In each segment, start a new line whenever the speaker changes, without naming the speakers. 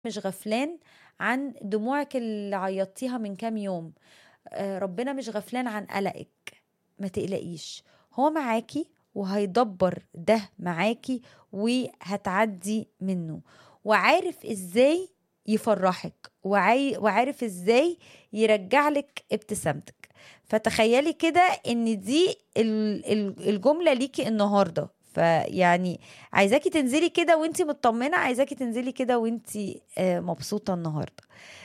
مش غفلان عن دموعك اللي عيطتيها من كام يوم آه، ربنا مش غفلان عن قلقك ما تقلقيش هو معاكي وهيدبر ده معاكي وهتعدي منه وعارف ازاي يفرحك وعاي... وعارف ازاي يرجع لك ابتسامتك فتخيلي كده ان دي ال- ال- الجملة ليكي النهاردة فيعني عايزاكي تنزلي كده وانتي مطمنة عايزاكي تنزلي كده وانتي آه، مبسوطة النهاردة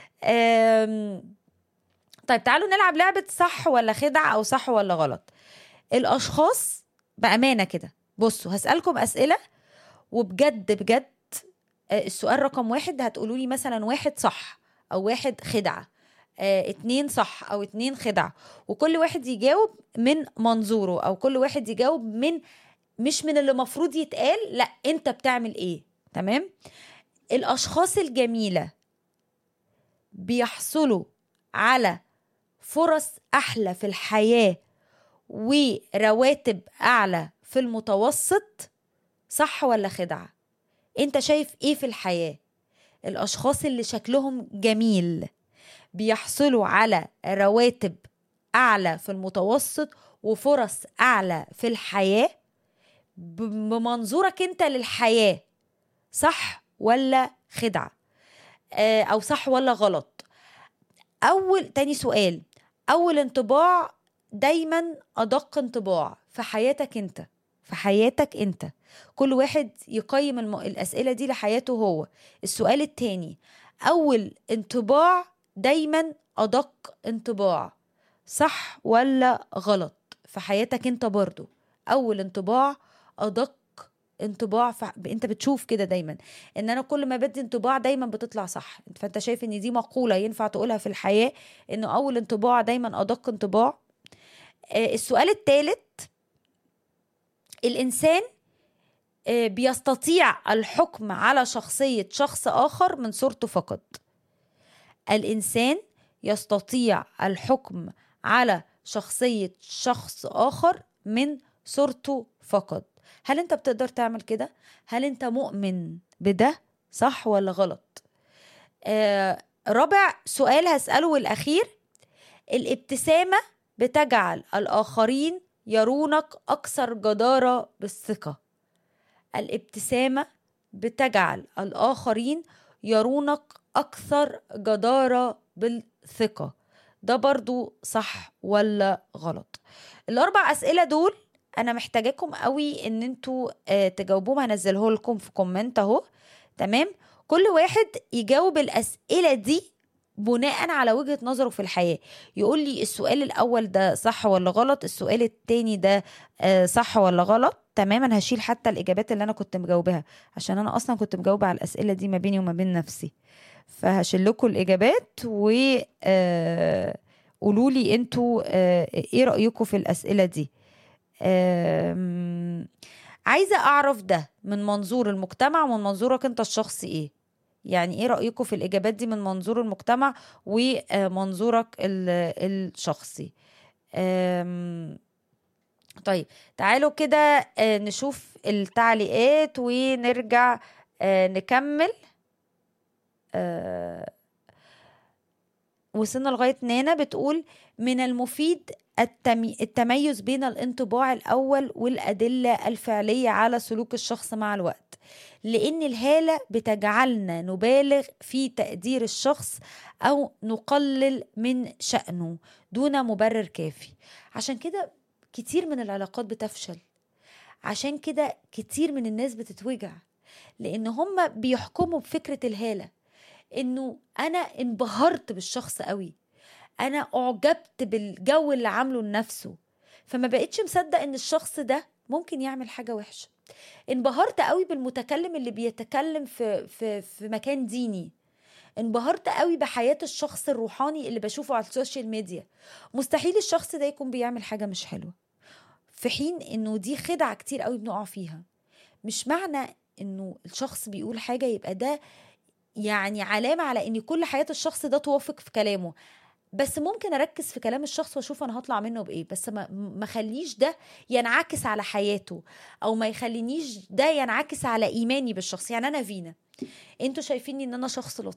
آم، طيب تعالوا نلعب لعبة صح ولا خدعة أو صح ولا غلط الأشخاص بأمانة كده بصوا هسألكم أسئلة وبجد بجد آه، السؤال رقم واحد هتقولوا لي مثلا واحد صح أو واحد خدعة آه، اتنين صح أو اتنين خدعة وكل واحد يجاوب من منظوره أو كل واحد يجاوب من مش من اللي مفروض يتقال لا انت بتعمل ايه تمام الاشخاص الجميله بيحصلوا على فرص احلى في الحياه ورواتب اعلى في المتوسط صح ولا خدعه انت شايف ايه في الحياه الاشخاص اللي شكلهم جميل بيحصلوا على رواتب اعلى في المتوسط وفرص اعلى في الحياه ب- بمنظورك انت للحياه صح ولا خدعه آه، او صح ولا غلط اول تاني سؤال اول انطباع دايما ادق انطباع في حياتك انت في حياتك انت كل واحد يقيم الم... الاسئله دي لحياته هو السؤال التاني اول انطباع دايما ادق انطباع صح ولا غلط في حياتك انت برضو اول انطباع ادق انطباع ف... انت بتشوف كده دايما ان انا كل ما بدي انطباع دايما بتطلع صح فانت شايف ان دي مقولة ينفع تقولها في الحياة انه اول انطباع دايما ادق انطباع آه السؤال الثالث الانسان آه بيستطيع الحكم على شخصية شخص اخر من صورته فقط الانسان يستطيع الحكم على شخصية شخص اخر من صورته فقط هل انت بتقدر تعمل كده هل انت مؤمن بده صح ولا غلط آه رابع سؤال هسأله والأخير الابتسامة بتجعل الآخرين يرونك أكثر جدارة بالثقة الابتسامة بتجعل الآخرين يرونك أكثر جدارة بالثقة ده برضو صح ولا غلط الأربع أسئلة دول انا محتاجاكم قوي ان انتوا آه، تجاوبوهم هنزله لكم في كومنت اهو تمام كل واحد يجاوب الاسئله دي بناء على وجهه نظره في الحياه يقول لي السؤال الاول ده صح ولا غلط السؤال التاني ده آه، صح ولا غلط تمام انا هشيل حتى الاجابات اللي انا كنت مجاوبها عشان انا اصلا كنت مجاوبه على الاسئله دي ما بيني وما بين نفسي فهشيل لكم الاجابات و آه، قولوا لي انتوا آه، ايه رايكم في الاسئله دي أم، عايزة أعرف ده من منظور المجتمع ومن منظورك أنت الشخصي إيه يعني إيه رأيكم في الإجابات دي من منظور المجتمع ومنظورك ال- الشخصي أم، طيب تعالوا كده آه، نشوف التعليقات ونرجع آه، نكمل آه، وصلنا لغاية نانا بتقول من المفيد التمي... التميز بين الانطباع الأول والأدلة الفعلية على سلوك الشخص مع الوقت لأن الهالة بتجعلنا نبالغ في تقدير الشخص أو نقلل من شأنه دون مبرر كافي عشان كده كتير من العلاقات بتفشل عشان كده كتير من الناس بتتوجع لأن هم بيحكموا بفكرة الهالة إنه أنا انبهرت بالشخص قوي انا اعجبت بالجو اللي عامله لنفسه فما بقتش مصدق ان الشخص ده ممكن يعمل حاجه وحشه انبهرت قوي بالمتكلم اللي بيتكلم في في في مكان ديني انبهرت قوي بحياه الشخص الروحاني اللي بشوفه على السوشيال ميديا مستحيل الشخص ده يكون بيعمل حاجه مش حلوه في حين انه دي خدعه كتير قوي بنقع فيها مش معنى انه الشخص بيقول حاجه يبقى ده يعني علامه على ان كل حياه الشخص ده توافق في كلامه بس ممكن اركز في كلام الشخص واشوف انا هطلع منه بايه بس ما ما خليش ده ينعكس على حياته او ما يخلينيش ده ينعكس على ايماني بالشخص يعني انا فينا انتوا شايفيني ان انا شخص لطيف